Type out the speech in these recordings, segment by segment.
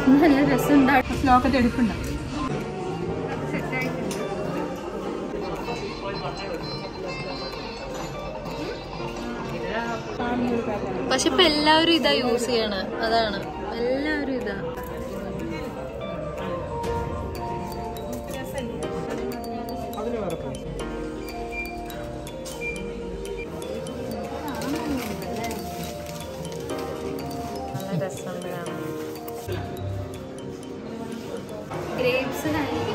നല്ല രസമുണ്ടാവും ലോക്കറ്റ് എടുക്കണ്ട പക്ഷെ ഇപ്പൊ എല്ലാവരും ഇതാ യൂസ് ചെയ്യണ അതാണ് എല്ലാവരും ഇതാ നല്ല രസമുണ്ട് കാണാൻ grapes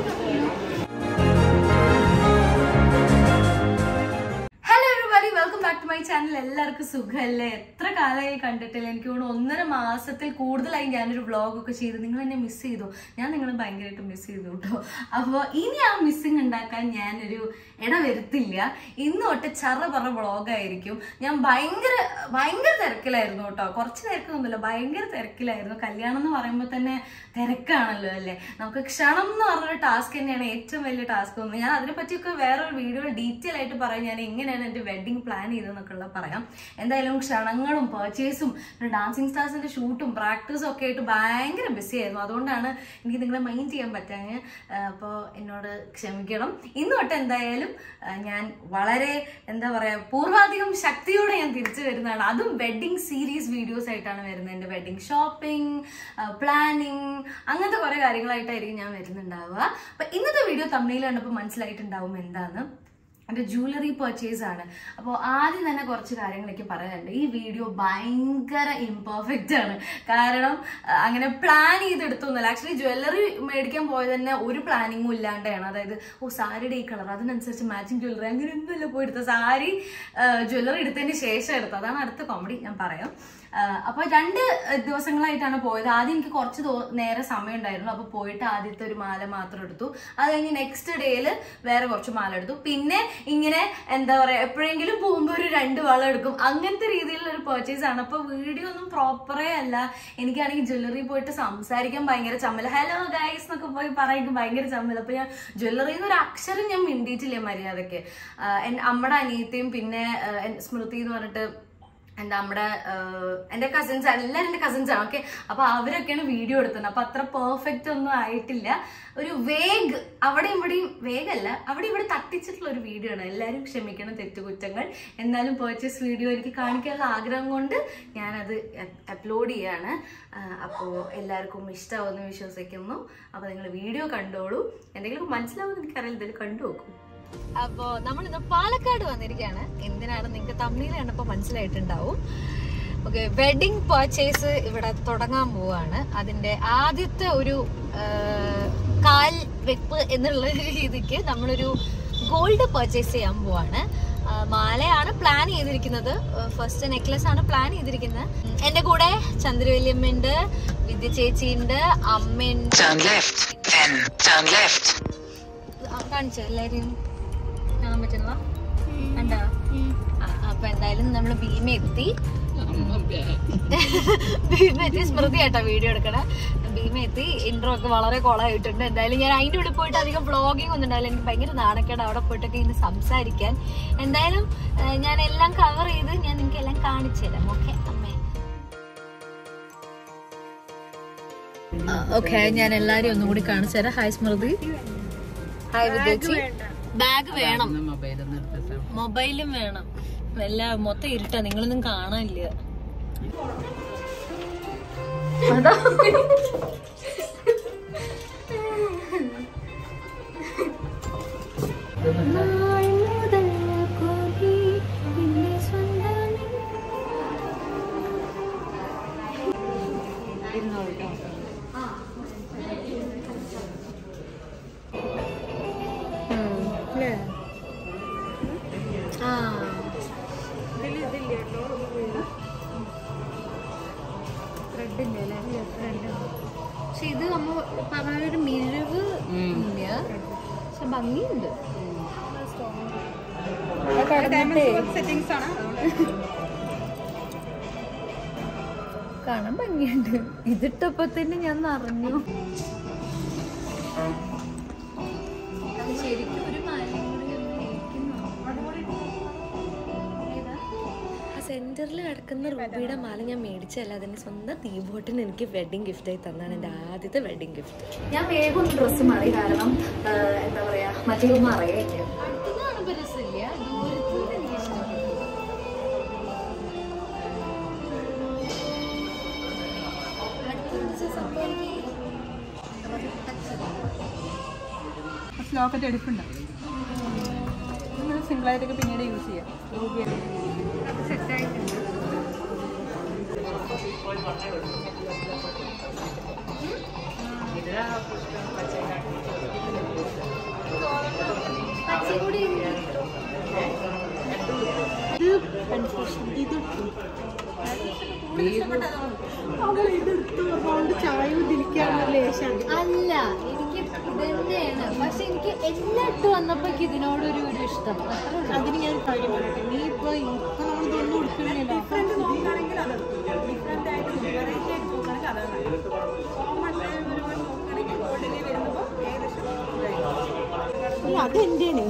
hello everybody welcome back to my channel എല്ലാവർക്കും സുഖമല്ലേ എത്ര കാലമായി കണ്ടിട്ടില്ല എനിക്ക് തോന്നുന്നു ഒന്നര മാസത്തിൽ കൂടുതലായി ഞാനൊരു വ്ളോഗ് ഒക്കെ ചെയ്തു നിങ്ങൾ എന്നെ മിസ് ചെയ്തു ഞാൻ നിങ്ങളെ ഭയങ്കരമായിട്ട് മിസ് ചെയ്തു കേട്ടോ അപ്പോൾ ഇനി ആ മിസ്സിങ് ഉണ്ടാക്കാൻ ഞാനൊരു ഇട വരുത്തില്ല ഇന്ന് തൊട്ട് ചറ പറ വ്ളോഗായിരിക്കും ഞാൻ ഭയങ്കര ഭയങ്കര തിരക്കിലായിരുന്നു കേട്ടോ കുറച്ച് തിരക്കൊന്നുമില്ല ഭയങ്കര തിരക്കിലായിരുന്നു കല്യാണം എന്ന് പറയുമ്പോൾ തന്നെ തിരക്കാണല്ലോ അല്ലേ നമുക്ക് ക്ഷണം എന്ന് പറഞ്ഞൊരു ടാസ്ക് തന്നെയാണ് ഏറ്റവും വലിയ ടാസ്ക് ഒന്ന് ഞാൻ അതിനെ പറ്റിയൊക്കെ വേറൊരു വീഡിയോ ഡീറ്റെയിൽ ആയിട്ട് പറയാം ഞാൻ എങ്ങനെയാണ് എൻ്റെ വെഡിങ് പ്ലാൻ ചെയ്തതെന്നൊക്കെ ഉള്ളത് പറയാം എന്തായാലും ക്ഷണങ്ങളും പർച്ചേസും പിന്നെ ഡാൻസിങ് സ്റ്റാർസിന്റെ ഷൂട്ടും പ്രാക്ടീസും ഒക്കെ ആയിട്ട് ഭയങ്കര ബിസി ആയിരുന്നു അതുകൊണ്ടാണ് എനിക്ക് നിങ്ങളെ മൈൻഡ് ചെയ്യാൻ പറ്റാഞ്ഞ് അപ്പോൾ എന്നോട് ക്ഷമിക്കണം ഇന്ന് തൊട്ട് എന്തായാലും ആ, ഞാൻ വളരെ എന്താ പറയാ പൂർവാധികം ശക്തിയോടെ ഞാൻ തിരിച്ചു വരുന്നതാണ് അതും വെഡിങ് സീരീസ് വീഡിയോസ് ആയിട്ടാണ് വരുന്നത് എൻ്റെ വെഡിങ് ഷോപ്പിംഗ് പ്ലാനിങ് അങ്ങനത്തെ കുറെ കാര്യങ്ങളായിട്ടായിരിക്കും ഞാൻ വരുന്നുണ്ടാവുക അപ്പൊ ഇന്നത്തെ വീഡിയോ തമ്മിൽ കണ്ടപ്പോൾ മനസ്സിലായിട്ടുണ്ടാവും എന്താന്ന് എൻ്റെ ജ്വല്ലറി പർച്ചേസ് ആണ് അപ്പോൾ ആദ്യം തന്നെ കുറച്ച് കാര്യങ്ങളൊക്കെ പറയാനുണ്ട് ഈ വീഡിയോ ഭയങ്കര ഇംപെർഫെക്റ്റ് ആണ് കാരണം ആ, അങ്ങനെ പ്ലാൻ ചെയ്തെടുത്തൊന്നുമല്ല ആക്ച്വലി ജ്വല്ലറി മേടിക്കാൻ പോയത് തന്നെ ഒരു പ്ലാനിങ്ങും ഇല്ലാണ്ടാണ് അതായത് ഓ സാരിയുടെ ഈ കളർ അതിനനുസരിച്ച് മാച്ചിങ് ജ്വല്ലറി അങ്ങനെ ഒന്നുമല്ല പോയി എടുത്ത സാരി ജ്വല്ലറി എടുത്തതിന് ശേഷം എടുത്തത് അതാണ് അടുത്ത കോമഡി ഞാൻ പറയാം ആഹ് അപ്പൊ രണ്ട് ദിവസങ്ങളായിട്ടാണ് പോയത് ആദ്യം എനിക്ക് കുറച്ച് ദോ- നേരെ സമയം ഉണ്ടായിരുന്നു അപ്പൊ പോയിട്ട് ആദ്യത്തെ ഒരു മാല മാത്രം എടുത്തു അത് കഴിഞ്ഞ് നെക്സ്റ്റ് ഡേയിൽ വേറെ കുറച്ച് മാല എടുത്തു പിന്നെ ഇങ്ങനെ എന്താ പറയാ എപ്പോഴെങ്കിലും പോകുമ്പോൾ ഒരു രണ്ട് വള എടുക്കും അങ്ങനത്തെ രീതിയിലുള്ള ഒരു പർച്ചേസ് ആണ് അപ്പൊ വീഡിയോ ഒന്നും പ്രോപ്പറേ അല്ല എനിക്കാണെങ്കിൽ ജ്വല്ലറി പോയിട്ട് സംസാരിക്കാൻ ഭയങ്കര ചമ്മല ഹലോ ഗൈസ് എന്നൊക്കെ പോയി പറയുമ്പോൾ ഭയങ്കര ചമ്മല അപ്പൊ ഞാൻ ജ്വല്ലറിയിൽ നിന്ന് ഒരു അക്ഷരം ഞാൻ മിണ്ടിയിട്ടില്ല മര്യാദക്ക് ആഹ് എൻ- അമ്മയുടെ അനിയത്തിയും പിന്നെ ആഹ് എൻ- സ്മൃതി എന്ന് പറഞ്ഞിട്ട് എന്താ നമ്മുടെ ആഹ് എന്റെ കസിൻസ് ആണ് എല്ലാവരും എന്റെ കസിൻസ് ആണ് ഓക്കെ അപ്പൊ അവരൊക്കെയാണ് വീഡിയോ എടുത്തത് അപ്പൊ അത്ര പെർഫെക്റ്റ് ഒന്നും ആയിട്ടില്ല ഒരു വേഗ് അവിടെ ഇവിടെയും വേഗല്ല അവിടെ ഇവിടെ തട്ടിച്ചിട്ടുള്ള ഒരു വീഡിയോ ആണ് എല്ലാവരും ക്ഷമിക്കണം തെറ്റുകുറ്റങ്ങൾ എന്നാലും പർച്ചേസ് വീഡിയോ എനിക്ക് കാണിക്കാനുള്ള ആഗ്രഹം കൊണ്ട് ഞാനത് അപ്ലോഡ് ചെയ്യാണ് അപ്പോൾ എല്ലാവർക്കും ഇഷ്ടമാവുമെന്ന് വിശ്വസിക്കുന്നു അപ്പോൾ നിങ്ങൾ വീഡിയോ കണ്ടോളൂ എന്തെങ്കിലും മനസ്സിലാവുമെന്ന് എനിക്കറിയില്ല ഇതിൽ കണ്ടു നോക്കും അപ്പോ നമ്മൾ ഇന്ന് പാലക്കാട് വന്നിരിക്കുകയാണ് എന്തിനാണ് നിങ്ങൾക്ക് തമ്മിൽ കണ്ടപ്പോ മനസ്സിലായിട്ടുണ്ടാവും ഓക്കെ വെഡിങ് പർച്ചേസ് ഇവിടെ തുടങ്ങാൻ പോവാണ് അതിന്റെ ആദ്യത്തെ ഒരു ആ, കാൽ വെപ്പ് എന്നുള്ള രീതിക്ക് നമ്മളൊരു ഗോൾഡ് പർച്ചേസ് ചെയ്യാൻ പോവാണ് ആ, മാലയാണ് പ്ലാൻ ചെയ്തിരിക്കുന്നത് ഫസ്റ്റ് നെക്ലസ് ആണ് പ്ലാൻ ചെയ്തിരിക്കുന്നത് ഉം, എന്റെ കൂടെ ചന്ദ്രവല്യമ്മയുണ്ട് വിദ്യ ചേച്ചിയുണ്ട് അമ്മയുണ്ട് Turn left, then turn left. കാണിച്ചോ എല്ലാരും കാണാൻ പറ്റുന്ന കണ്ടോ ആ, അപ്പൊ എന്തായാലും നമ്മള് ഭീമ എത്തി ഭീമ എത്തി സ്മൃതി ആട്ടോ വീഡിയോ എടുക്കണ ഭീമ എത്തി ഇൻട്രോ ഒക്കെ വളരെ കൊളായിട്ടുണ്ട് എന്തായാലും ഞാൻ അതിന്റെ ഉള്ളിൽ പോയിട്ട് അധികം വ്ളോഗിംഗ് ഒന്നും ഉണ്ടാവില്ല എനിക്ക് ഭയങ്കര നാണക്കേട് അവിടെ പോയിട്ടൊക്കെ ഇന്ന് സംസാരിക്കാൻ എന്തായാലും ആ, ഞാൻ എല്ലാം കവർ ചെയ്ത് ഞാൻ നിങ്ങൾക്ക് എല്ലാം കാണിച്ചു തരാം ഓക്കെ അമ്മേ ഓക്കെ ഞാൻ എല്ലാരും ഒന്നും കൂടി കാണിച്ചു തരാം ഹായ് സ്മൃതി ഹായ് വിദ്യച്ചി ബാഗ് വേണം മൊബൈലും വേണം എല്ലാം മൊത്തം ഇരുട്ടാ നിങ്ങളൊന്നും കാണാനില്ല അതാ ആ ത്രെഡിന്റെ അല്ലേ ത്രെഡ് പക്ഷെ ഇത് നമ്മ പറഞ്ഞൊരു മിഴിവ് ഇല്ല പക്ഷെ ഭംഗിയുണ്ട് സെറ്റിംഗ്സ് ആണ് കാണാൻ ഭംഗിയുണ്ട് ഇതിട്ടപ്പോ തന്നെ ഞാൻ നിറഞ്ഞു അത് ശരിക്കും ഒരു മാലയും കൂടി ഒന്ന് ഇരിക്കുന്നു. ഏതാ? സെന്ററിൽ കിടക്കുന്ന റൂബിയുടെ മാല ഞാൻ മേടിച്ചല്ല അതിന്റെ സ്വന്തം തീബോട്ടിന് എനിക്ക് വെഡിങ് ഗിഫ്റ്റ് ആയി തന്നാണ് എൻ്റെ ആദ്യത്തെ വെഡിങ് ഗിഫ്റ്റ് ഞാൻ വേഗം ഒന്ന് ഡ്രസ്സ് മാറി കാരണം ആ, എന്താ പറയാ മറ്റൊന്നും അറിയില്ല കുറച്ച് ലോക്കറ്റ് എടുപ്പുണ്ട് സിംഗിൾ ആയിട്ടൊക്കെ പിന്നീട് യൂസ് ചെയ്യാം ചായ തിരിക്കാനുള്ള ലേശാണ് അല്ല എനിക്ക് ഇതന്നെയാണ് പക്ഷെ എനിക്ക് എല്ലാം ഇട്ട് വന്നപ്പോ എനിക്ക് ഇതിനോടൊരു ഒരു ഇഷ്ടം അത്രേ ഉള്ളൂ. അതിന് ഞാൻ ഒരു കാര്യം പറയട്ടെ നീ ഇപ്പൊ ഇപ്പൊ നമ്മൾ ഇതൊന്നും ഉടുക്കുന്നില്ല ഡിഫറെന്റ് നോക്കുകയാണെങ്കിൽ അത് ഡിഫറെന്റ് ആയിട്ട് വെറൈറ്റി ആയിട്ട് നോക്കുകയാണെങ്കിൽ അതാണ് കോമൺ നോക്കുകയാണെങ്കിൽ ഓർഡിനറി വരുമ്പോൾ ഏകദേശം അത് എന്റെയാണ്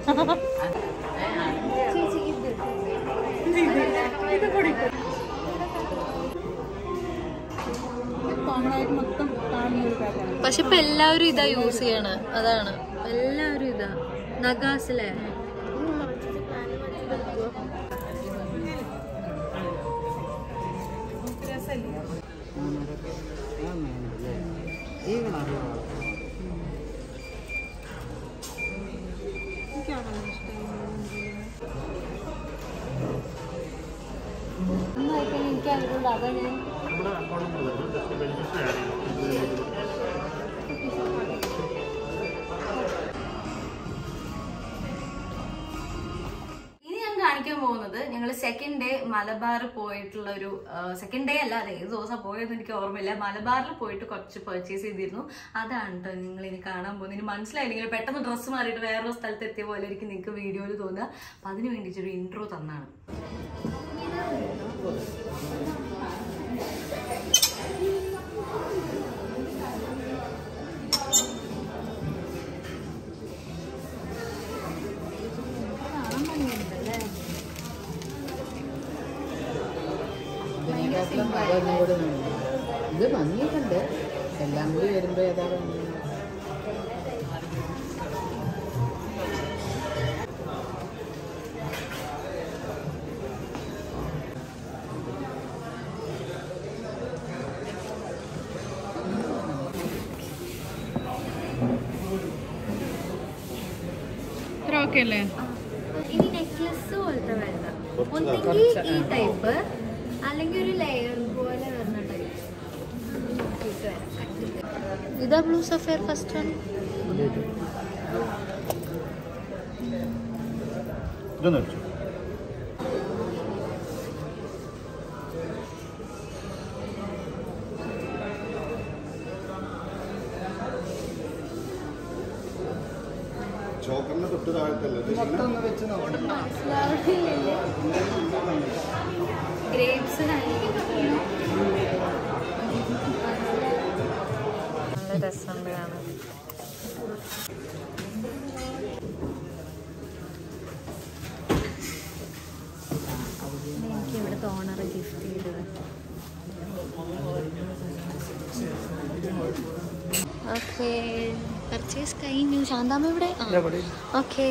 ചേച്ചി ഇത് ഇത് കൂടി കോമൺ ആയിട്ട് മൊത്തം കാണുന്ന ഒരു പാറ്റേൺ പക്ഷെ ഇപ്പൊ എല്ലാവരും ഇതാ യൂസ് ചെയ്യണ അതാണ് എല്ലാവരും ഇതാ നഗാസിലെ എനിക്ക് അതിലുള്ള അതാണ് ഇനി ഞാൻ കാണിക്കാൻ പോകുന്നത് ഞങ്ങൾ സെക്കൻഡ് ഡേ മലബാർ പോയിട്ടുള്ള ഒരു സെക്കൻഡ് ഡേ അല്ല അത് ഏത് ദിവസം പോയതെന്ന് എനിക്ക് ഓർമ്മയില്ല മലബാറിൽ പോയിട്ട് കുറച്ച് പർച്ചേസ് ചെയ്തിരുന്നു അതാണ് കേട്ടോ നിങ്ങൾ ഇനി കാണാൻ പോകുന്നത് ഇനി മനസ്സിലായില്ലെങ്കിൽ പെട്ടെന്ന് ഡ്രസ്സ് മാറിയിട്ട് വേറൊരു സ്ഥലത്ത് എത്തിയ പോലെ ആയിരിക്കും നിങ്ങൾക്ക് വീഡിയോയിൽ തോന്നുക അപ്പം അതിന് വേണ്ടിയിട്ടൊരു ഇൻട്രോ തന്നാണ് ഇത് ഭംഗിയൊക്കെയുണ്ട് എല്ലാം കൂടി വരുമ്പോ ഏതാ ഭംഗി ഇത്ര ഓക്കെ അല്ലേ ഇനി നെക്ലസ് പോലത്തെ വേണ്ട ഒന്നെങ്കിൽ ഈ ടൈപ്പ് അല്ലെങ്കിൽ ഒരു ലെയർ പോലെ വരുന്ന ടൈപ്പ് ഇതാ ബ്ലൂ സഫയർ ഫസ്റ്റ് വൺ ഇതൊന്നും അടിച്ചു ചോക്കറിന് തൊട്ട് താഴത്തല്ലേ ഗ്രേപ്സ് നല്ല രസമുണ്ട് കാണാൻ എനിക്ക് ഇവിടുത്തെ ഓണർ ഗിഫ്റ്റ് ചെയ്തത് ഓക്കെ പർച്ചേസ് കഴിഞ്ഞു ശാന്താമ്മ ഇവിടെ ഓക്കെ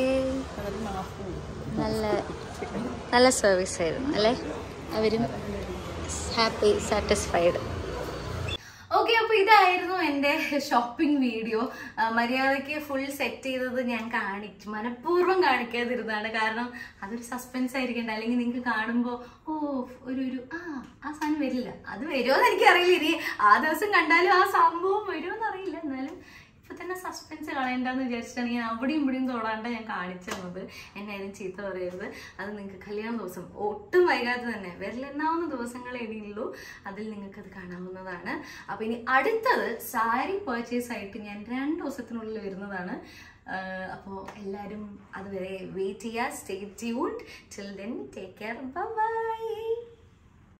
നല്ല നല്ല സർവീസ് ആയിരുന്നു അല്ലേ അവരും ഹാപ്പി സാറ്റിസ്ഫൈഡ് ഓക്കെ അപ്പൊ ഇതായിരുന്നു എന്റെ ഷോപ്പിംഗ് വീഡിയോ മര്യാദയ്ക്ക് ഫുൾ സെറ്റ് ചെയ്തത് ഞാൻ കാണിച്ചു മനഃപൂർവ്വം കാണിക്കാതിരുന്നതാണ് കാരണം അതൊരു സസ്പെൻസ് ആയിരിക്കണ്ട അല്ലെങ്കിൽ നിങ്ങൾക്ക് കാണുമ്പോൾ ഓ ഒരു ഒരു ആ ആ സാധനം വരില്ല അത് വരുമോ എന്ന് എനിക്കറിയില്ല ഇനി ആ ദിവസം കണ്ടാലും ആ സംഭവം വരുമോ എന്നറിയില്ല എന്നാലും ഇപ്പൊ തന്നെ സസ്പെൻസ് കളയണ്ടെന്ന് വിചാരിച്ചിട്ടാണ് ഞാൻ അവിടെയും ഇവിടെയും തൊടാണ്ട് ഞാൻ കാണിച്ചു തന്നത് എന്നെ ആരും ചീത്ത പറയരുത് അത് നിങ്ങൾക്ക് കല്യാണ ദിവസം ഒട്ടും വൈകാതെ തന്നെ വിരലെണ്ണാവുന്ന ദിവസങ്ങളേ ഇനിയുള്ളൂ അതിൽ നിങ്ങൾക്ക് അത് കാണാവുന്നതാണ് അപ്പൊ ഇനി അടുത്തത് സാരി പർച്ചേസ് ആയിട്ട് ഞാൻ രണ്ട് ദിവസത്തിനുള്ളിൽ വരുന്നതാണ് അപ്പോൾ എല്ലാവരും അതുവരെ വെയിറ്റ് ചെയ്യുക stay tuned till then take care by